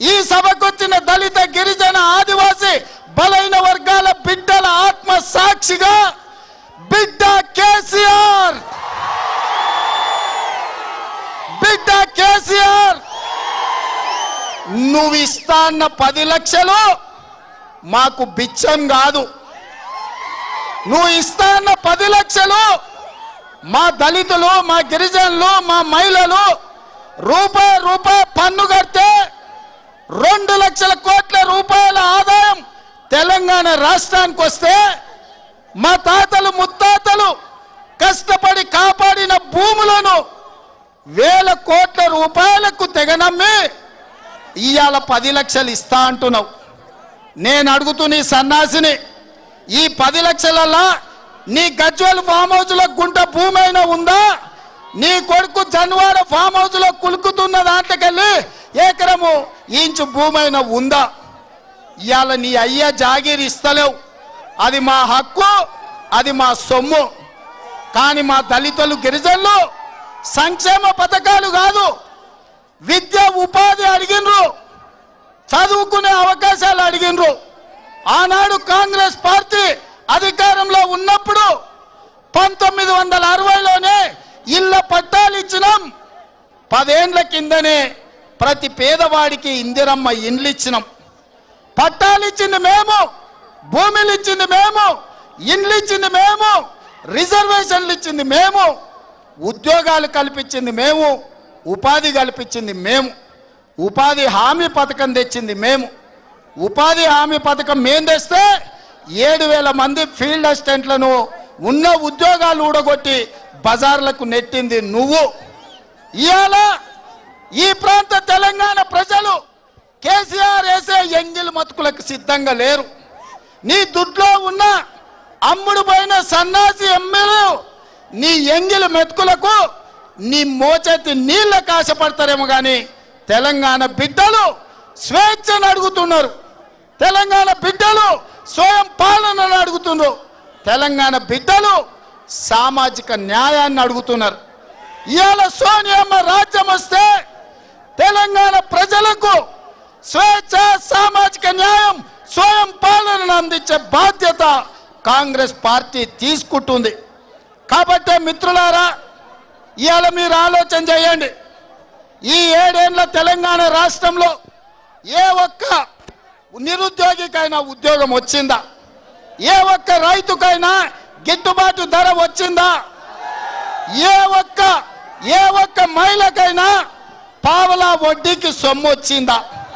ఈ సభకొచ్చిన దళిత గిరిజన ఆదివాసి బలైన వర్గాల బిడ్డల ఆత్మ సాక్షిగా బిడ్డ కేసీఆర్ బిడ్డ కేసీఆర్ నువ్వు ఇస్తా అన్న పది లక్షలు మాకు బిచ్చం కాదు నువ్వు ఇస్తా అన్న పది లక్షలు మా దళితులు మా గిరిజనులు మా మహిళలు రూపాయి రూపాయి పన్ను కడితే రెండు లక్షల కోట్ల రూపాయల ఆదాయం తెలంగాణ రాష్ట్రానికి వస్తే మా తాతలు ముత్తాతలు కష్టపడి కాపాడిన భూములను వేల కోట్ల రూపాయలకు తెగనమ్మి ఇవాళ పది లక్షలు ఇస్తా అంటున్నావు నేను అడుగుతున్న ఈ సన్నాసిని ఈ పది లక్షలల్లా నీ గజ్వల్ ఫామ్ హౌస్ లో గుంట భూమి అయినా ఉందా నీ కొడుకు జన్వాడ ఫామ్ హౌస్ లో కులుకుతున్న దాంట్లోకెళ్ళి ఏకరము ఇంచు భూమి అయినా ఉందా ఇవాళ నీ అయ్య జాగీర్ ఇస్తలేవు అది మా హక్కు అది మా సొమ్ము కానీ మా దళితులు గిరిజనులు సంక్షేమ పథకాలు కాదు విద్య ఉపాధి అడిగినరు చదువుకునే అవకాశాలు అడిగినరు ఆనాడు కాంగ్రెస్ పార్టీ అధికారంలో ఉన్నప్పుడు పంతొమ్మిది వందల అరవైలోనే ఇళ్ళ పట్టాలు ఇచ్చినాం పదేండ్ల కిందనే ప్రతి పేదవాడికి ఇందిరమ్మ ఇండ్లు ఇచ్చినాం పట్టాలు ఇచ్చింది మేము భూమిలు ఇచ్చింది మేము ఇండ్లు ఇచ్చింది మేము రిజర్వేషన్లు ఇచ్చింది మేము ఉద్యోగాలు కల్పించింది మేము ఉపాధి కల్పించింది మేము ఉపాధి హామీ పథకం తెచ్చింది మేము ఉపాధి హామీ పథకం మేము తెస్తే ఏడు వేల మంది ఫీల్డ్ అసిస్టెంట్లను ఉన్న ఉద్యోగాలు ఊడగొట్టి బజార్లకు నెట్టింది నువ్వు ఇవాళ ఈ ప్రాంత తెలంగాణ ప్రజలు కేసీఆర్ వేసే ఎంగిల్ మతుకులకు సిద్ధంగా లేరు నీ దుడ్లో ఉన్న అమ్ముడు పోయిన సన్నాసి ఎమ్మెల్యే నీ ఎంగిల్ మెతుకులకు నీ మోచేతి నీళ్ళకు ఆశపడతారేమో కానీ తెలంగాణ బిడ్డలు స్వేచ్ఛను అడుగుతున్నారు తెలంగాణ బిడ్డలు స్వయం పాలనను అడుగుతున్నారు తెలంగాణ బిడ్డలు సామాజిక న్యాయాన్ని అడుగుతున్నారు ఇవాళ సోనియమ్మ రాజ్యం వస్తే తెలంగాణ ప్రజలకు స్వేచ్ఛ సామాజిక న్యాయం స్వయం పాలనను అందించే బాధ్యత కాంగ్రెస్ పార్టీ తీసుకుంటుంది కాబట్టే మిత్రులారా ఇవాళ మీరు ఆలోచన చేయండి ఈ ఏడేళ్ల తెలంగాణ రాష్ట్రంలో ఏ ఒక్క నిరుద్యోగికైనా ఉద్యోగం వచ్చిందా ఏ ఒక్క రైతుకైనా గిట్టుబాటు ధర వచ్చిందా ఏ ఒక్క ఏ ఒక్క మహిళకైనా పావలా వడ్డీకి సొమ్ము వచ్చిందా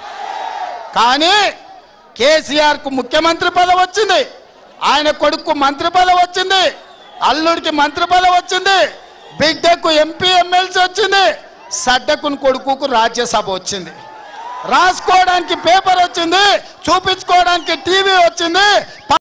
కానీ కేసీఆర్ కు ముఖ్యమంత్రి పదవి వచ్చింది ఆయన కొడుకు మంత్రి పదవి వచ్చింది అల్లుడికి మంత్రి పదవి వచ్చింది బిడ్డకు ఎంపీ ఎమ్మెల్సీ వచ్చింది సడ్డకుని కొడుకుకు రాజ్యసభ వచ్చింది రాసుకోవడానికి పేపర్ వచ్చింది చూపించుకోవడానికి టీవీ వచ్చింది